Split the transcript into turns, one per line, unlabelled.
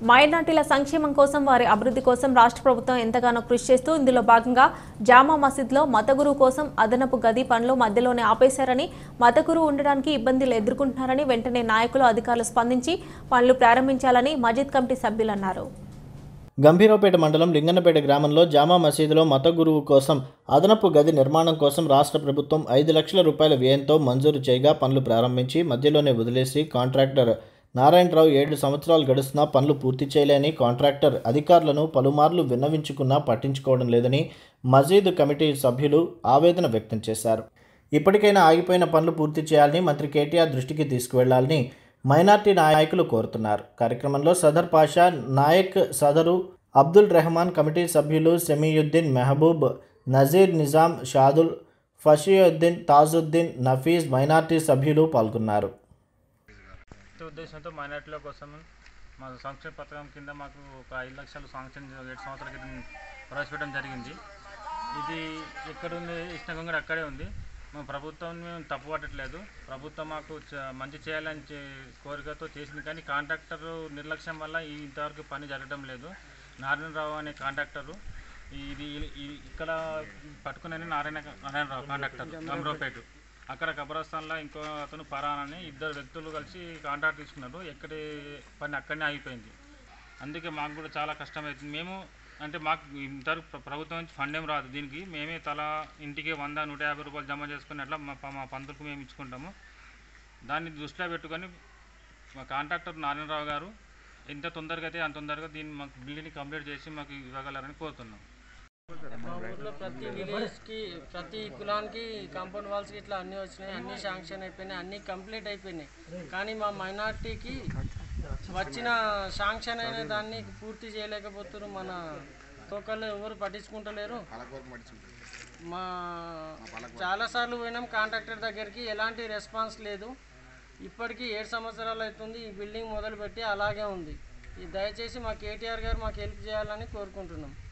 మైనార్టీల సంక్షేమం కోసం వారి అభివృద్ధి కోసం రాష్ట్ర ప్రభుత్వం ఎంతగానో కృషి చేస్తూ ఇందులో భాగంగా జామా మసీద్లో మతగురువు కోసం అదనపు గది పనులు మధ్యలోనే ఆపేశారని మతగురువు ఉండడానికి ఇబ్బందులు ఎదుర్కొంటున్నారని వెంటనే నాయకులు అధికారులు స్పందించి పనులు ప్రారంభించాలని మజిద్ కమిటీ సభ్యులు అన్నారు
గంభీరావుపేట మండలం లింగన్నపేట గ్రామంలో జామా మసీదులో మత గురువు కోసం అదనపు గది నిర్మాణం కోసం రాష్ట్ర ప్రభుత్వం ఐదు లక్షల రూపాయల వ్యయంతో మంజూరు చేయగా పనులు ప్రారంభించి మధ్యలోనే వదిలేసి కాంట్రాక్టర్ నారాయణరావు ఏడు సంవత్సరాలు గడుస్తున్నా పనులు పూర్తి చేయలేని కాంట్రాక్టర్ అధికారులను పలుమార్లు విన్నవించుకున్నా పట్టించుకోవడం లేదని మసీదు కమిటీ సభ్యులు ఆవేదన వ్యక్తం చేశారు ఇప్పటికైనా ఆగిపోయిన పనులు పూర్తి చేయాలని మంత్రి కేటీఆర్ దృష్టికి తీసుకువెళ్లాలని మైనార్టీ నాయకులు కోరుతున్నారు కార్యక్రమంలో సదర్ పాషా నాయక్ సదరు అబ్దుల్ రెహమాన్ కమిటీ సభ్యులు సెమీయుద్దీన్ మెహబూబ్ నజీర్ నిజాం షాదుల్ ఫషీయుద్దీన్ తాజుద్దీన్ నఫీజ్ మైనార్టీ సభ్యులు పాల్గొన్నారు
ఈ ఉద్దేశంతో మైనార్టీల కోసం మా సంక్షేమ పథకం కింద మాకు ఒక ఐదు లక్షలు శాంక్షన్ ఏడు సంవత్సరాల క్రితం ప్రవేశపెట్టడం జరిగింది ఇది ఎక్కడ ఉంది ఇష్టంగా అక్కడే ఉంది మా ప్రభుత్వం మేము తప్పు పట్టట్లేదు ప్రభుత్వం మాకు చ- మంచి చేయాలని చే- కోరికతో చేసింది కానీ కాంట్రాక్టర్ నిర్లక్ష్యం వల్ల ఈ ఇంతవరకు పని జరగడం లేదు నారాయణరావు అనే కాంట్రాక్టరు ఇది ఈ- ఇక్కడ పట్టుకునే నారాయణ నారాయణరావు కాంట్రాక్టర్ గమరావుపేట అక్కడ కబరస్థాన్లో ఇంకో అతను పరాన్ అని ఇద్దరు వ్యక్తులు కలిసి కాంట్రాక్ట్ తీసుకున్నారు ఎక్కడి పని అక్కడనే ఆగిపోయింది అందుకే మాకు కూడా చాలా కష్టమవుతుంది మేము అంటే మాకు ఇంతవరకు ప్ర- ప్రభుత్వం నుంచి ఫండ్ ఏం రాదు దీనికి మేమే తల ఇంటికి వంద నూట యాభై రూపాయలు జమ చేసుకుని అట్లా మా ప- మా పంతులకు మేము ఇచ్చుకుంటాము దాన్ని దృష్టిలో పెట్టుకొని మా కాంట్రాక్టర్ నారాయణరావు గారు ఎంత తొందరగా అయితే అంత తొందరగా దీన్ని మాకు బిల్డింగ్ కంప్లీట్ చేసి మాకు ఇవ్వగలరని కోరుతున్నాం
మా ఊర్లో ప్రతి విలేజ్కి ప్రతి కులానికి కాంపౌండ్ వాల్స్కి ఇట్లా అన్నీ వచ్చినాయి అన్నీ శాంక్షన్ అయిపోయినాయి అన్నీ కంప్లీట్ అయిపోయినాయి కానీ మా మైనార్టీకి వచ్చిన శాంక్షన్ అయిన దాన్ని పూర్తి చేయలేకపోతున్నారు మన తోకల్లో ఎవరు పట్టించుకుంటలేరు మా చాలాసార్లు పోయినాం కాంట్రాక్టర్ దగ్గరికి ఎలాంటి రెస్పాన్స్ లేదు ఇప్పటికీ ఏడు సంవత్సరాలు అవుతుంది ఈ బిల్డింగ్ మొదలుపెట్టి అలాగే ఉంది ఈ దయచేసి మా కేటీఆర్ గారు మాకు హెల్ప్ చేయాలని కోరుకుంటున్నాం